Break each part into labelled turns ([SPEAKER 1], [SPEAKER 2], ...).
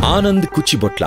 [SPEAKER 1] ఆనంద్ కుచిబొట్ల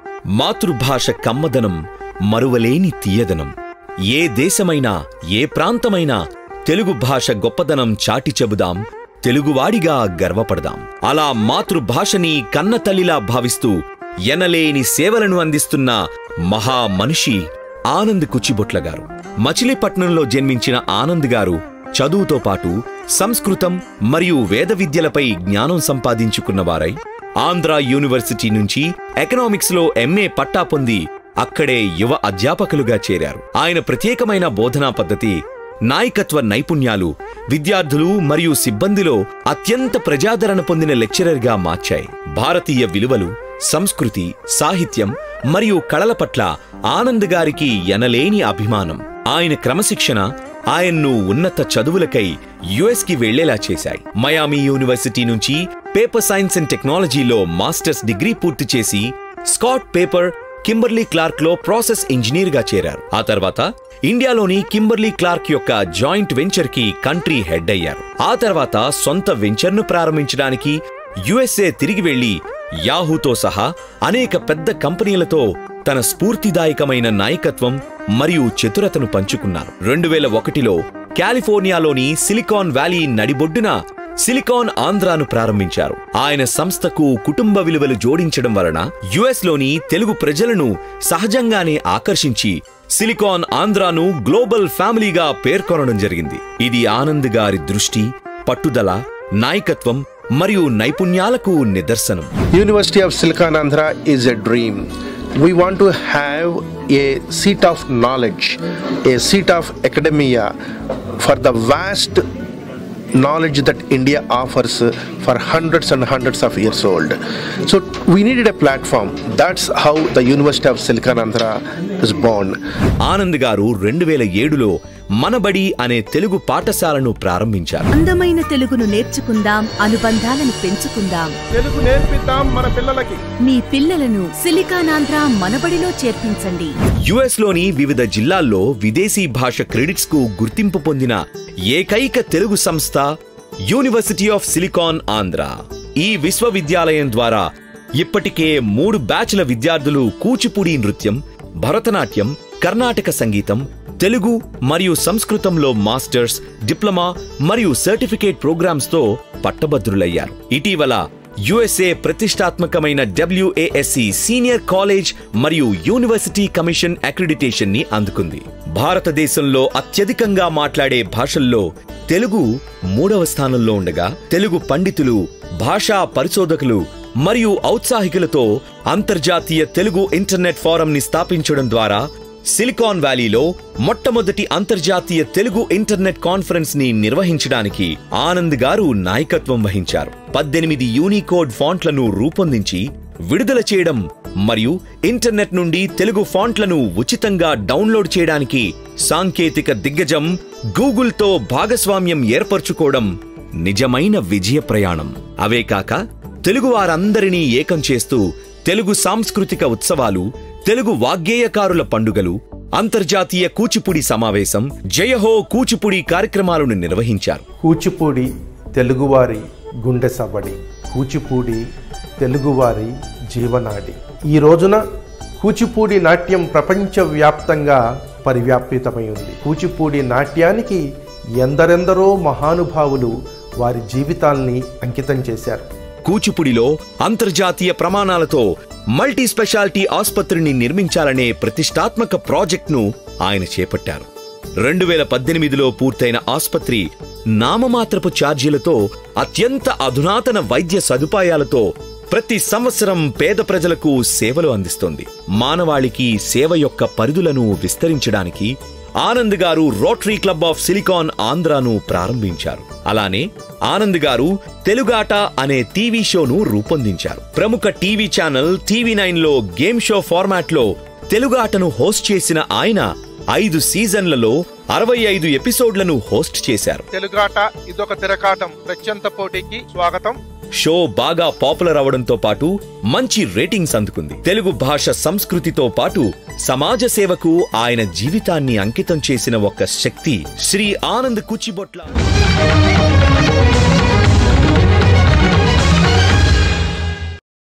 [SPEAKER 1] మాతృభాష కమ్మదనం మరువలేని తీయదనం ఏ దేశమైనా ఏ ప్రాంతమైనా తెలుగు భాష గొప్పదనం చాటి చెబుదాం తెలుగువాడిగా గర్వపడదాం అలా మాతృభాషని కన్నతల్లిలా భావిస్తూ ఎనలేని సేవలను అందిస్తున్న మహా మనిషి ఆనంద్ కుచిబొట్ల గారు మచిలీపట్నంలో జన్మించిన ఆనంద్ గారు చదువుతో పాటు సంస్కృతం మరియు వేద విద్యలపై జ్ఞానం సంపాదించుకున్నవారై ఆంధ్ర యూనివర్సిటీ నుంచి ఎకనామిక్స్ లో ఎంఏ పట్టా పొంది అక్కడే యువ అధ్యాపకులుగా చేరారు ఆయన ప్రత్యేకమైన బోధనా పద్ధతి నాయకత్వ నైపుణ్యాలు విద్యార్థులు మరియు సిబ్బందిలో అత్యంత ప్రజాదరణ పొందిన లెక్చరర్గా మార్చాయి భారతీయ విలువలు సంస్కృతి సాహిత్యం మరియు కళల పట్ల ఆనంద్ గారికి ఎనలేని అభిమానం ఆయన క్రమశిక్షణ ఆయన్ను ఉన్నత చదువులకై యుఎస్ కి వెళ్లేలా చేశాయి మయామి యూనివర్సిటీ నుంచి పేపర్ సైన్స్ అండ్ టెక్నాలజీలో మాస్టర్స్ డిగ్రీ పూర్తి చేసి స్కాట్ పేపర్ కింబర్లీ క్లార్క్ లో ప్రాసెస్ ఇంజనీర్ గా చేరారు ఆ తర్వాత ఇండియాలోని కింబర్లీ క్లార్క్ యొక్క జాయింట్ వెంచర్ కి కంట్రీ హెడ్ అయ్యారు ఆ తర్వాత సొంత వెంచర్ ను ప్రారంభించడానికి యుఎస్ఏ తిరిగి వెళ్లి యాహూతో సహా అనేక పెద్ద కంపెనీలతో తన స్ఫూర్తిదాయకమైన నాయకత్వం మరియు చతురతను పంచుకున్నారు రెండు వేల ఒకటిలో కాలిఫోర్నియాలోని సిలికాన్ వ్యాలీ నడిబొడ్డున సిలికాన్ ఆంధ్రాను ప్రారంభించారు ఆయన సంస్థకు కుటుంబ విలువలు జోడించడం వలన యుఎస్ లోని తెలుగు ప్రజలను సహజంగానే ఆకర్షించి సిలికాన్ ఆంధ్రాను గ్లోబల్ ఫ్యామిలీగా పేర్కొనడం జరిగింది ఇది ఆనంద్ గారి దృష్టి పట్టుదల నాయకత్వం మరియు నైపుణ్యాలకు నిదర్శనం
[SPEAKER 2] University of Silicon Andhra is a dream. We want to have a seat of knowledge, a seat of academia for the vast knowledge that India offers for hundreds and hundreds of years old. So we needed a platform. That's how the University of Silicon Andhra is born.
[SPEAKER 1] Anand గారు రెండు వేల ఏడులో మనబడి అనే తెలుగు పాఠశాలను ప్రారంభించారు
[SPEAKER 3] అందమైన తెలుగును నేర్చుకుందాం అనుబంధాలను పెంచుకుందాం
[SPEAKER 2] తెలుగు నేర్పిద్దాం మన పిల్లలకి
[SPEAKER 3] మీ పిల్లలను సిలికానాంధ్ర మనబడిలో చేర్పించండి
[SPEAKER 1] యుఎస్ లోని వివిధ జిల్లాల్లో విదేశీ భాష క్రెడిట్స్ కు గుర్తింపు పొందిన ఏకైక తెలుగు సంస్థ యూనివర్సిటీ ఆఫ్ సిలికాన్ ఆంధ్ర ఈ విశ్వవిద్యాలయం ద్వారా ఇప్పటికే మూడు బ్యాచ్ల విద్యార్థులు కూచిపూడి నృత్యం భరతనాట్యం కర్ణాటక సంగీతం తెలుగు మరియు సంస్కృతంలో మాస్టర్స్ డిప్లొమా మరియు సర్టిఫికేట్ ప్రోగ్రామ్స్ తో పట్టభద్రులయ్యారు ఇటీవల యుఎస్ఏ ప్రతిష్టాత్మకమైన డబ్ల్యూఏఎస్సి సీనియర్ కాలేజ్ మరియు యూనివర్సిటీ కమిషన్ అక్రిడిటేషన్ ని అందుకుంది భారతదేశంలో అత్యధికంగా మాట్లాడే భాషల్లో తెలుగు మూడవ స్థానంలో ఉండగా తెలుగు పండితులు భాషా పరిశోధకులు మరియు ఔత్సాహికులతో అంతర్జాతీయ తెలుగు ఇంటర్నెట్ ఫోరం ని స్థాపించడం ద్వారా సిలికాన్ వ్యాలీలో మొట్టమొదటి అంతర్జాతీయ తెలుగు ఇంటర్నెట్ కాన్ఫరెన్స్ ని నిర్వహించడానికి ఆనంద్ గారు నాయకత్వం వహించారు పద్దెనిమిది యూనికోడ్ ఫాంట్లను రూపొందించి విడుదల చేయడం మరియు ఇంటర్నెట్ నుండి తెలుగు ఫాంట్లను ఉచితంగా డౌన్లోడ్ చేయడానికి సాంకేతిక దిగ్గజం గూగుల్తో భాగస్వామ్యం ఏర్పరచుకోవడం నిజమైన విజయ ప్రయాణం అవే కాక తెలుగు వారందరినీ ఏకం చేస్తూ తెలుగు సాంస్కృతిక ఉత్సవాలు తెలుగు వాగ్గేయకారుల పండుగలు అంతర్జాతీయ కూచిపూడి సమావేశం జయహో కూచిపూడి కార్యక్రమాలను నిర్వహించారు
[SPEAKER 4] కూచిపూడి తెలుగువారి గుండె సవ్వడి కూచిపూడి తెలుగువారి జీవనాడి ఈ రోజున కూచిపూడి నాట్యం ప్రపంచవ్యాప్తంగా పరివ్యాప్తితమై ఉంది కూచిపూడి నాట్యానికి ఎందరెందరో మహానుభావులు వారి జీవితాల్ని అంకితం చేశారు
[SPEAKER 1] కూచిపూడిలో అంతర్జాతీయ ప్రమాణాలతో మల్టీ స్పెషాలిటీ ఆసుపత్రిని నిర్మించాలనే ప్రతిష్టాత్మక ప్రాజెక్ట్ను ఆయన చేపట్టారు రెండు వేల పద్దెనిమిదిలో పూర్తయిన ఆసుపత్రి నామమాత్రపు ఛార్జీలతో అత్యంత అధునాతన వైద్య సదుపాయాలతో ప్రతి సంవత్సరం పేద ప్రజలకు సేవలు అందిస్తోంది మానవాళికి సేవ యొక్క పరిధులను విస్తరించడానికి Anand garu Rotary Club of Silicon ఆంధ్రాను ప్రారంభించారు అలానే ఆనంద్ గారు తెలుగాట అనే టీవీ షోను రూపొందించారు ప్రముఖ టీవీ ఛానల్ టీవీ నైన్ లో గేమ్ షో ఫార్మాట్ లో తెలుగాటను హోస్ట్ చేసిన ఆయన ఐదు సీజన్లలో అరవై ఐదు ఎపిసోడ్లను హోస్ట్ చేశారు
[SPEAKER 5] తెలుగాట ఇదొక తిరకాటం ప్రత్యంత పోటీకి స్వాగతం
[SPEAKER 1] షో బాగా పాపులర్ అవడంతో పాటు మంచి రేటింగ్స్ అందుకుంది తెలుగు భాష సంస్కృతితో పాటు సమాజ సేవకు ఆయన జీవితాన్ని అంకితం చేసిన ఒక శక్తి శ్రీ ఆనంద్ కుచిబొట్ల